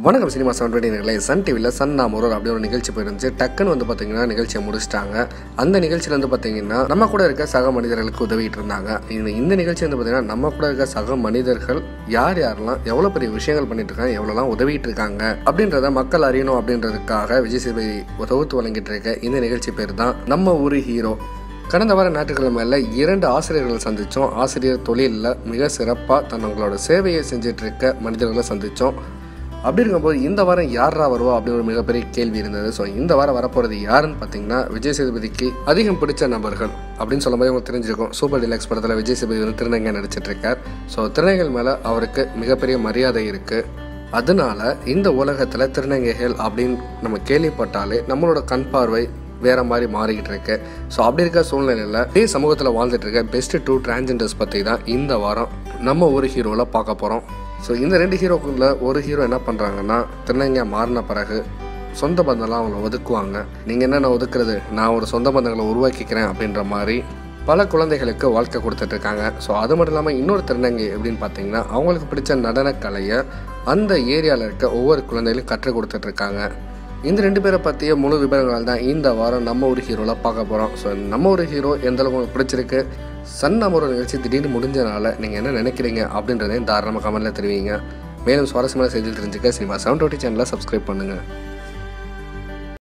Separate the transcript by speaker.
Speaker 1: வணக்கம் cinema seven twenty Sun டிவியில் Sun நாம் ஒரு அப்படி ஒரு நிகழ்ச்சி போயிருந்துச்சு டக்குன்னு வந்து பார்த்தீங்கன்னா நிகழ்ச்சியை முடிச்சிட்டாங்க அந்த நிகழ்ச்சியில் வந்து பார்த்தீங்கன்னா நம்ம கூட இருக்க சக மனிதர்களுக்கு உதவிட்டு இருந்தாங்க இந்த இந்த நிகழ்ச்சி வந்து பார்த்தீங்கன்னா நம்ம கூட இருக்க சக மனிதர்கள் யார் யாரெல்லாம் எவ்வளோ பெரிய விஷயங்கள் பண்ணிட்டு இருக்காங்க எவ்வளோலாம் உதவிட்டு இருக்காங்க அப்படின்றத மக்கள் அறியணும் அப்படின்றதுக்காக விஜய் சேதுபதி தொகுத்து வழங்கிட்டு இருக்க இந்த நிகழ்ச்சி பேர் தான் நம்ம ஊரு ஹீரோ கடந்த வார ஞாயிற்றுக்கிழமையில் இரண்டு ஆசிரியர்களை சந்தித்தோம் ஆசிரியர் தொழிலில் மிக சிறப்பாக தங்களோட சேவையை செஞ்சுட்டு இருக்க மனிதர்களை சந்தித்தோம் அப்படி இருக்கும்போது இந்த வாரம் யாரா வருவா அப்படின்னு ஒரு மிகப்பெரிய கேள்வி இருந்தது ஸோ இந்த வாரம் வரப்போகிறது யாருன்னு பார்த்தீங்கன்னா விஜய் சேதுபதிக்கு அதிகம் பிடிச்ச நபர்கள் அப்படின்னு சொல்லும்போது உங்களுக்கு தெரிஞ்சிருக்கும் சூப்பர் டிலக்ஸ் படத்தில் விஜய் சேதுபதி வந்து திருநங்கை நடிச்சிட்டு இருக்கார் ஸோ திருநங்கைகள் மேலே அவருக்கு மிகப்பெரிய மரியாதை இருக்குது அதனால இந்த உலகத்தில் திருநங்கைகள் அப்படின்னு நம்ம கேள்விப்பட்டாலே நம்மளோட கண் பார்வை வேற மாதிரி மாறிக்கிட்டு இருக்கு ஸோ அப்படி இருக்க சூழ்நிலையில் இதே சமூகத்தில் வாழ்ந்துட்டு இருக்க பெஸ்ட் டூ டிரான்ஜெண்டர்ஸ் பற்றி தான் இந்த வாரம் நம்ம ஒரு ஹீரோவில் பார்க்க போகிறோம் ஸோ இந்த ரெண்டு ஹீரோக்குள்ள ஒரு ஹீரோ என்ன பண்ணுறாங்கன்னா திருநங்கையா மாறின பிறகு சொந்த பந்தம்லாம் அவங்கள ஒதுக்குவாங்க நீங்கள் என்ன நான் ஒதுக்குறது நான் ஒரு சொந்த பந்தங்களை உருவாக்கிக்கிறேன் அப்படின்ற மாதிரி பல குழந்தைகளுக்கு வாழ்க்கை கொடுத்துட்டு இருக்காங்க ஸோ அது மட்டும் இல்லாமல் இன்னொரு திருநங்கை எப்படின்னு பார்த்தீங்கன்னா அவங்களுக்கு பிடிச்ச நடனக்கலையை அந்த ஏரியாவில் இருக்க ஒவ்வொரு குழந்தைகளும் கற்றுக் கொடுத்துட்டு இருக்காங்க இந்த ரெண்டு பேரை பற்றிய முழு விவரங்கள் தான் இந்த வாரம் நம்ம ஒரு ஹீரோவில் பார்க்க போகிறோம் ஸோ நம்ம ஒரு ஹீரோ எந்த அளவுக்கு உங்களுக்கு பிடிச்சிருக்கு சன் நம்ம ஒரு நிகழ்ச்சி திடீர்னு முடிஞ்சனால நீங்கள் என்ன நினைக்கிறீங்க அப்படின்றதையும் தாராளமாக கமெண்ட்டில் தெரிவிங்க மேலும் சுவாரஸ்யமான செய்திகள் தெரிஞ்சுக்க சினிமா செவன் டுவெண்ட்டி சேனலை சப்ஸ்கிரைப் பண்ணுங்கள்